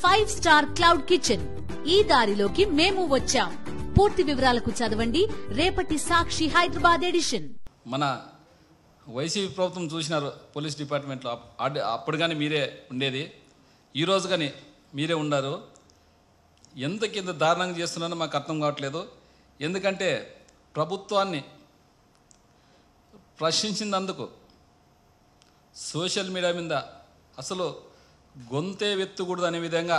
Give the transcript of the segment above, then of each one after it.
five star cloud kitchen ఈ దారిలోకి మేము వచ్చాం పూర్తి వివరాలకు చదవండి రేపటి సాక్షి హైదరాబాద్ ఎడిషన్ మన వైసీపీ ప్రభుత్వం చూసినారు పోలీస్ డిపార్ట్మెంట్లో అప్- అడ్- అప్పుడు కానీ మీరే ఉండేది ఈరోజు కానీ మీరే ఉన్నారు ఎంత కింద దారుణంగా చేస్తున్నారో మాకు అర్థం కావట్లేదు ఎందుకంటే ప్రభుత్వాన్ని ప్రశ్నించినందుకు సోషల్ మీడియా మీద అసలు గొంతే వెత్తకూడదు అనే విధంగా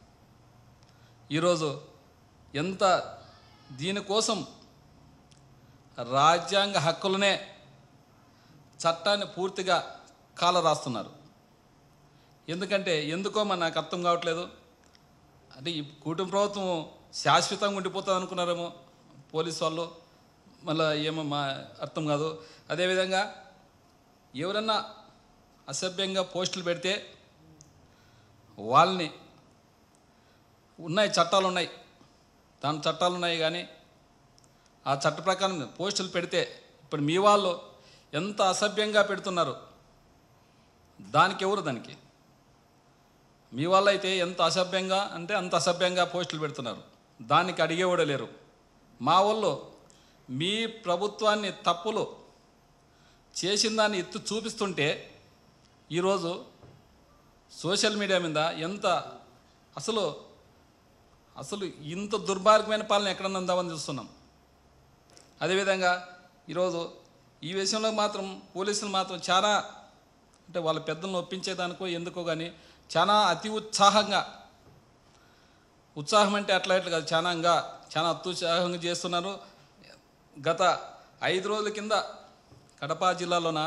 ఈరోజు ఎంత దీనికోసం రాజ్యాంగ హక్కులనే చట్టాన్ని పూర్తిగా కాల రాస్తున్నారు ఎందుకంటే ఎందుకో మన నాకు అర్థం కావట్లేదు అంటే ఈ కుటుంబ ప్రభుత్వం శాశ్వతంగా ఉండిపోతుంది అనుకున్నారేమో పోలీస్ వాళ్ళు మళ్ళీ ఏమో మా అర్థం కాదు అదేవిధంగా ఎవరన్నా అసభ్యంగా పోస్టులు పెడితే వాళ్ళని ఉన్నాయి చట్టాలు ఉన్నాయి దాని చట్టాలు ఉన్నాయి కానీ ఆ చట్ట ప్రకారం పోస్టులు పెడితే ఇప్పుడు మీ వాళ్ళు ఎంత అసభ్యంగా పెడుతున్నారు దానికి ఎవరు దానికి మీ వాళ్ళు అయితే ఎంత అసభ్యంగా అంటే అంత అసభ్యంగా పోస్టులు పెడుతున్నారు దానికి అడిగేవాడు లేరు మా వాళ్ళు మీ ప్రభుత్వాన్ని తప్పులు చేసిన దాన్ని ఎత్తు చూపిస్తుంటే ఈరోజు సోషల్ మీడియా మీద ఎంత అసలు అసలు ఇంత దుర్మార్గమైన పాలన ఎక్కడన్నా ఉందామని చూస్తున్నాం అదేవిధంగా ఈరోజు ఈ విషయంలో మాత్రం పోలీసులు మాత్రం చాలా అంటే వాళ్ళ పెద్దలను ఒప్పించేదానికో ఎందుకో కానీ చాలా అతి ఉత్సాహంగా ఉత్సాహం అంటే అట్లా ఇట్లా కాదు చాలా ఇంకా చాలా అత్యుత్సాహంగా చేస్తున్నారు గత ఐదు రోజుల కింద కడప జిల్లాలోన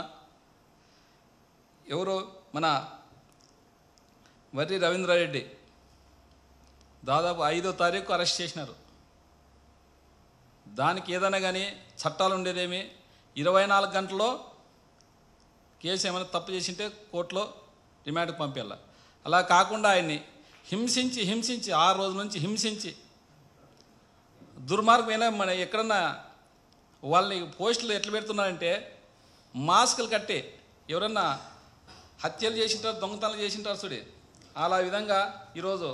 ఎవరు మన వర్రి రవీంద్రారెడ్డి దాదాపు ఐదో తారీఖు అరెస్ట్ చేసినారు దానికి ఏదైనా కానీ చట్టాలు ఉండేదేమి ఇరవై నాలుగు గంటల్లో కేసు ఏమైనా తప్పు చేసింటే కోర్టులో రిమాండ్కి పంపించాల అలా కాకుండా ఆయన్ని హింసించి హింసించి ఆ రోజు నుంచి హింసించి దుర్మార్గమైన మన ఎక్కడన్నా వాళ్ళని పోస్టులు ఎట్లా పెడుతున్నారంటే మాస్కులు కట్టి ఎవరన్నా హత్యలు చేసింటారు దొంగతనాలు చేసింటారు చూడి అలా విధంగా ఈరోజు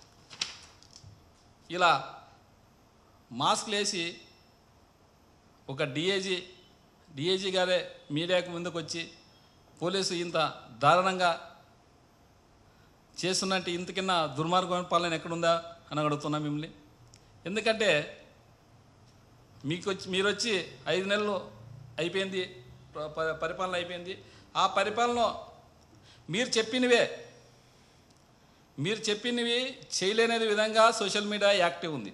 ఇలా మాస్క్లు వేసి ఒక డిఏజీ డిఏజీ గారే మీడియాకు ముందుకు వచ్చి పోలీసు ఇంత దారుణంగా చేస్తున్నట్టు ఇంతకిన్న దుర్మార్గమైన పాలన ఎక్కడుందా అని అడుగుతున్నా మిమ్మల్ని ఎందుకంటే మీకు వచ్చి మీరు వచ్చి ఐదు నెలలు అయిపోయింది ప- ప- పరిపాలన అయిపోయింది ఆ పరిపాలన మీరు చెప్పినవే మీరు చెప్పినవి చేయలేని విధంగా సోషల్ మీడియా యాక్టివ్ ఉంది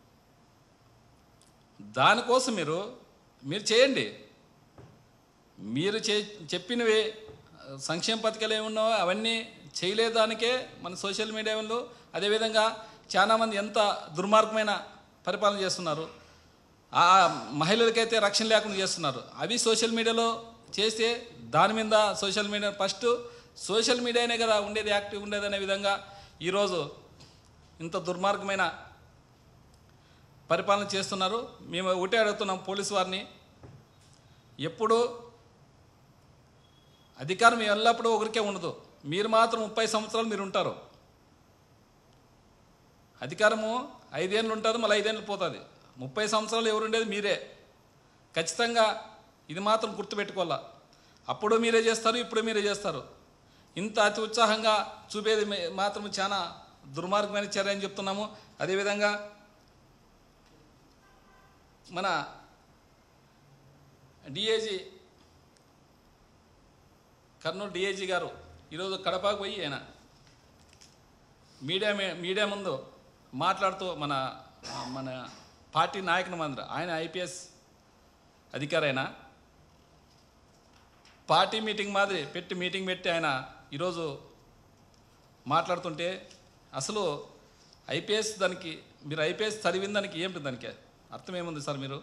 దానికోసం మీరు మీరు చేయండి మీరు చే చెప్పినవి సంక్షేమ పథకాలు ఏమున్నావో అవన్నీ చేయలేదానికే మన సోషల్ మీడియాలో అదేవిధంగా చాలామంది ఎంత దుర్మార్గమైన పరిపాలన చేస్తున్నారు ఆ మహిళలకైతే రక్షణ లేకుండా చేస్తున్నారు అవి సోషల్ మీడియాలో చేస్తే దాని మీద సోషల్ మీడియా ఫస్ట్ సోషల్ మీడియానే కదా ఉండేది యాక్టివ్ ఉండేది అనే విధంగా ఈరోజు ఇంత దుర్మార్గమైన పరిపాలన చేస్తున్నారు మేము ఒకటే అడుగుతున్నాం పోలీసు వారిని ఎప్పుడు అధికారం ఎల్లప్పుడూ ఒకరికే ఉండదు మీరు మాత్రం ముప్పై సంవత్సరాలు మీరు ఉంటారు అధికారము ఐదేళ్ళు ఉంటుంది మళ్ళీ ఐదేళ్ళు పోతుంది ముప్పై సంవత్సరాలు ఎవరు ఉండేది మీరే ఖచ్చితంగా ఇది మాత్రం గుర్తుపెట్టుకోవాలా అప్పుడు మీరే చేస్తారు ఇప్పుడు మీరే చేస్తారు ఇంత అతి ఉత్సాహంగా చూపేది మే- మాత్రం చాలా దుర్మార్గమైన చర్య అని చెప్తున్నాము అదేవిధంగా మన డిఏజీ కర్నూలు డిఏజీ గారు ఈరోజు కడపకు పోయి ఆయన మీడియా మీ- మీడియా ముందు మాట్లాడుతూ మన మన పార్టీ నాయకుని మందర ఆయన ఐపీఎస్ అధికారి ఆయన పార్టీ మీటింగ్ మాదిరి పెట్టి మీటింగ్ పెట్టి ఆయన ఈరోజు మాట్లాడుతుంటే అసలు ఐపీఎస్ దానికి మీరు ఐపీఎస్ చదివిన దానికి ఏమిటి దానికి అర్థం ఏముంది సార్ మీరు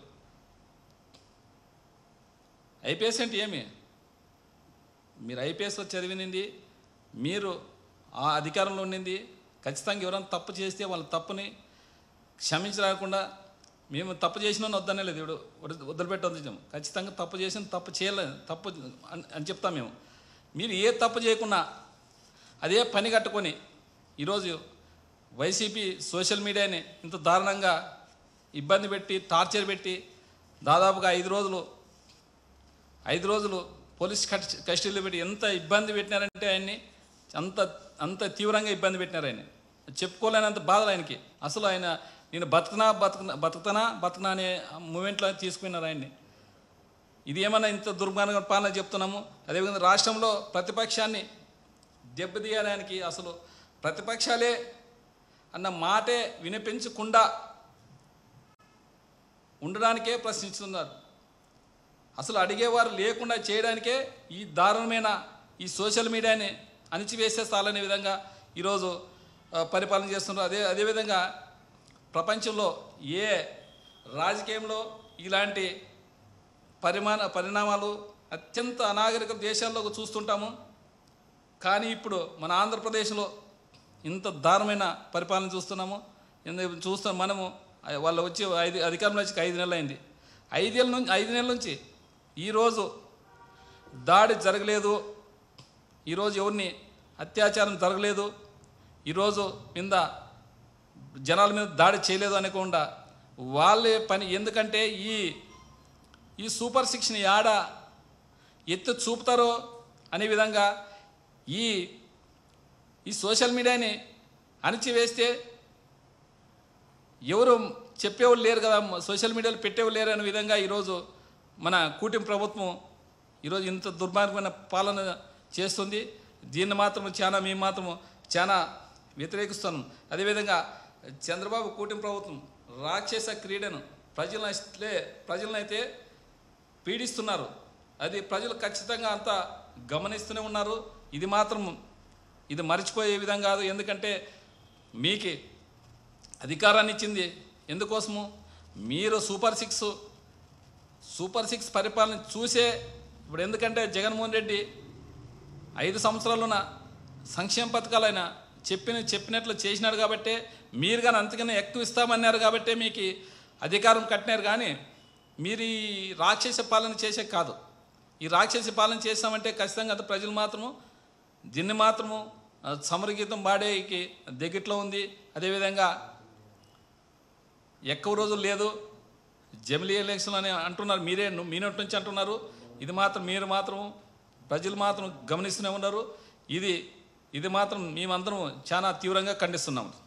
ఐపీఎస్ అంటే ఏమి మీరు ఐపీఎస్ చదివినింది మీరు ఆ అధికారంలో ఉండింది ఖచ్చితంగా ఎవరైనా తప్పు చేస్తే వాళ్ళ తప్పుని క్షమించలేకుండా మేము తప్పు చేసినా వద్దనే లేదు ఇప్పుడు వదిలిపెట్టొద్దు ఖచ్చితంగా తప్పు చేసిన తప్పు చేయలేదు తప్పు అని- అని చెప్తాం మేము మీరు ఏ తప్పు చేయకుండా అదే పని కట్టుకొని ఈరోజు వైసీపీ సోషల్ మీడియాని ఇంత దారుణంగా ఇబ్బంది పెట్టి టార్చర్ పెట్టి దాదాపుగా ఐదు రోజులు ఐదు రోజులు పోలీస్ కస్ట్- కస్టడీలో పెట్టి ఎంత ఇబ్బంది పెట్టినారంటే ఆయన్ని అంత అంత తీవ్రంగా ఇబ్బంది పెట్టినారు ఆయన చెప్పుకోలేనంత బాధలు ఆయనకి అసలు ఆయన నేను బతుకునా బతుకునా బతుకుతానా బతుకునా అనే మూమెంట్లో తీసుకున్నారు ఆయన్ని ఇది ఏమన్నా ఇంత దుర్మార్గ పాలన చెప్తున్నాము అదేవిధంగా రాష్ట్రంలో ప్రతిపక్షాన్ని దెబ్బతీయడానికి అసలు ప్రతిపక్షాలే అన్న మాటే వినిపించకుండా ఉండడానికే ప్రశ్నిస్తున్నారు అసలు అడిగేవారు లేకుండా చేయడానికే ఈ దారుణమైన ఈ సోషల్ మీడియాని అణిచివేసేస్తాలనే విధంగా ఈరోజు ఆ, పరిపాలన చేస్తున్నారు అదే అదేవిధంగా ప్రపంచంలో ఏ రాజకీయంలో ఇలాంటి పరిమాణ పరిణామాలు అత్యంత అనాగరిక దేశాల్లో చూస్తుంటాము కానీ ఇప్పుడు మన ఆంధ్రప్రదేశ్లో ఇంత దారుణమైన పరిపాలన చూస్తున్నాము ఎందు- చూస్తాం మనము ఆ- వాళ్ళు వచ్చి ఐదు అధికారంలో వచ్చి ఐదు నెలలు అయింది ఐదేళ్ళ నుంచి ఐదు నెలల నుంచి ఈరోజు దాడి జరగలేదు ఈరోజు ఎవరిని అత్యాచారం జరగలేదు ఈరోజు మీద జనాల మీద దాడి చేయలేదు అనుకుండా వాళ్ళే పని ఎందుకంటే ఈ ఈ సూపర్ సిక్స్ని యాడ ఎత్తు చూపుతారో అనే విధంగా ఈ ఈ సోషల్ మీడియాని అణిచివేస్తే ఎవరు చెప్పేవాళ్ళు లేరు కదా సోషల్ మీడియాలో పెట్టేవాళ్ళు లేరు అనే విధంగా ఈరోజు మన కూటమి ప్రభుత్వం ఈరోజు ఇంత దుర్మార్గమైన పాలన చేస్తుంది దీన్ని మాత్రం చాలా మేము మాత్రం చాలా వ్యతిరేకిస్తున్నాం అదేవిధంగా చంద్రబాబు కూటమి ప్రభుత్వం రాక్షస క్రీడను ప్రజలనే ప్రజలనైతే పీడిస్తున్నారు అది ప్రజలు ఖచ్చితంగా అంతా గమనిస్తూనే ఉన్నారు ఇది మాత్రం ఇది మర్చిపోయే విధం కాదు ఎందుకంటే మీకి అధికారాన్ని ఇచ్చింది ఎందుకోసము మీరు సూపర్ సిక్స్ సూపర్ సిక్స్ పరిపాలన చూసే ఇప్పుడు ఎందుకంటే జగన్మోహన్ రెడ్డి ఐదు సంవత్సరాలున్న సంక్షేమ పథకాలు ఆయన చెప్పిన చెప్పినట్లు చేసినాడు కాబట్టి మీరు కానీ అంతకన్నా ఎక్కువ ఇస్తామన్నారు కాబట్టి మీకు అధికారం కట్టినారు కానీ మీరు ఈ రాక్షస పాలన చేసే కాదు ఈ రాక్షస పాలన చేస్తామంటే ఖచ్చితంగా అది ప్రజలు మాత్రము దీన్ని మాత్రము ఆ, సమరగీతం పాడేకి దగ్గట్లో ఉంది అదేవిధంగా ఎక్కువ రోజులు లేదు జమిలీ ఎలక్షన్ అని అంటున్నారు మీరే మీ నోటి నుంచి అంటున్నారు ఇది మాత్రం మీరు మాత్రం ప్రజలు మాత్రం గమనిస్తూనే ఉన్నారు ఇది ఇది మాత్రం మేమందరం చాలా తీవ్రంగా ఖండిస్తున్నాము